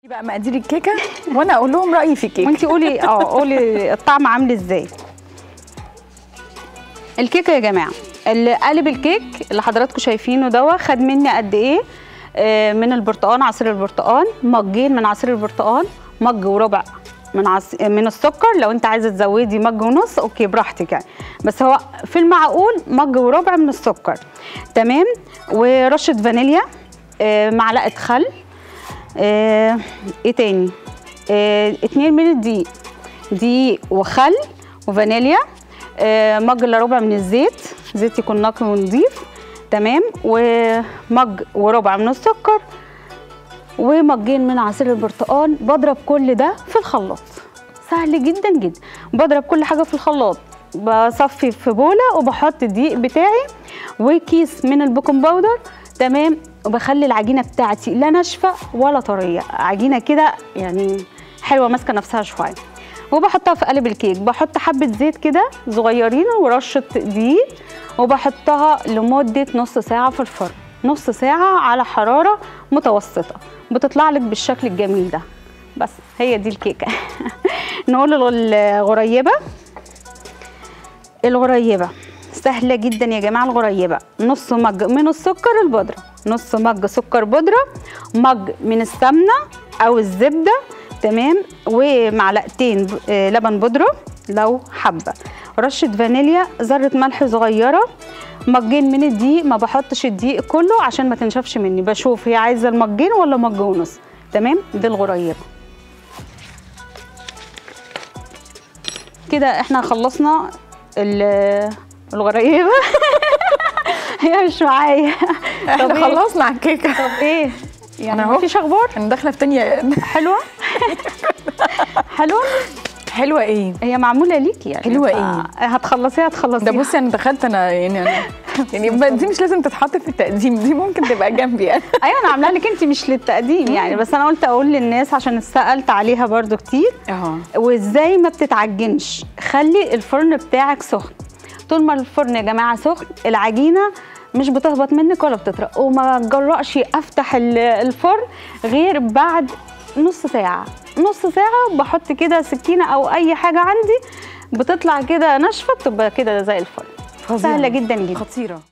بقى مقادير الكيكه وانا اقول لهم رايي في الكيكه وانت قولي اه قولي الطعم عامل ازاي الكيكه يا جماعه اللي قالب الكيك اللي حضراتكم شايفينه دوا خد مني قد ايه آه، من البرتقال عصير البرتقال مجين من عصير البرتقال مج وربع من عص... من السكر لو انت عايزه تزودي مج ونص اوكي براحتك يعني بس هو في المعقول مج وربع من السكر تمام ورشه فانيليا آه، معلقه خل آه، ايه تاني آه، اتنين من الدقيق دقيق وخل وفانيليا آه، مج الا ربع من الزيت زيت يكون نقي ونضيف تمام ومج وربع من السكر ومجين من عصير البرتقال بضرب كل ده في الخلاط سهل جدا جدا بضرب كل حاجه في الخلاط بصفي في بوله وبحط الدقيق بتاعي وكيس من البيكنج باودر تمام وبخلي العجينه بتاعتي لا ناشفه ولا طريه عجينه كده يعني حلوه ماسكه نفسها شويه وبحطها في قالب الكيك بحط حبه زيت كده صغيرين ورشه دقيق وبحطها لمده نص ساعه في الفرن نص ساعه على حراره متوسطه بتطلع لك بالشكل الجميل ده بس هي دي الكيكه نقول الغريبه الغريبه سهله جدا يا جماعه الغريبه نص مج من السكر البودره نص مج سكر بودره مج من السمنه او الزبده تمام ومعلقتين ب- آه، لبن بودره لو حابه رشه فانيليا ذره ملح صغيره مجين من الدقيق ما بحطش الدقيق كله عشان ما تنشفش مني بشوف هي عايزه المجين ولا مج ونص تمام دي الغريبه كده احنا خلصنا ال- الغريبه هي مش معايا احنا إيه؟ خلصنا على الكيكه طب ايه يعني أنا أهو. مفيش اخبار انا داخله في تانية حلوه حلوه حلوه ايه هي معموله ليكي يعني حلوة ف- إيه؟ هتخلصيها هتخلصيها ده بصي انا دخلت انا يعني انا يعني ب- دي مش لازم تتحط في التقديم دي ممكن تبقى جنبي يعني ايوه انا عاملاها لك انت مش للتقديم يعني بس انا قلت اقول للناس عشان اتسالت عليها برضو كتير اه وازاي ما بتتعجنش خلي الفرن بتاعك سخن طول ما الفرن يا جماعه سخن العجينه مش بتهبط منك ولا بتطرق وما جرأش افتح ال- الفرن غير بعد نص ساعه نص ساعه بحط كده سكينه او اي حاجه عندي بتطلع كده ناشفه بتبقى كده زي الفل فظيعة. سهله جدا جدا خطيره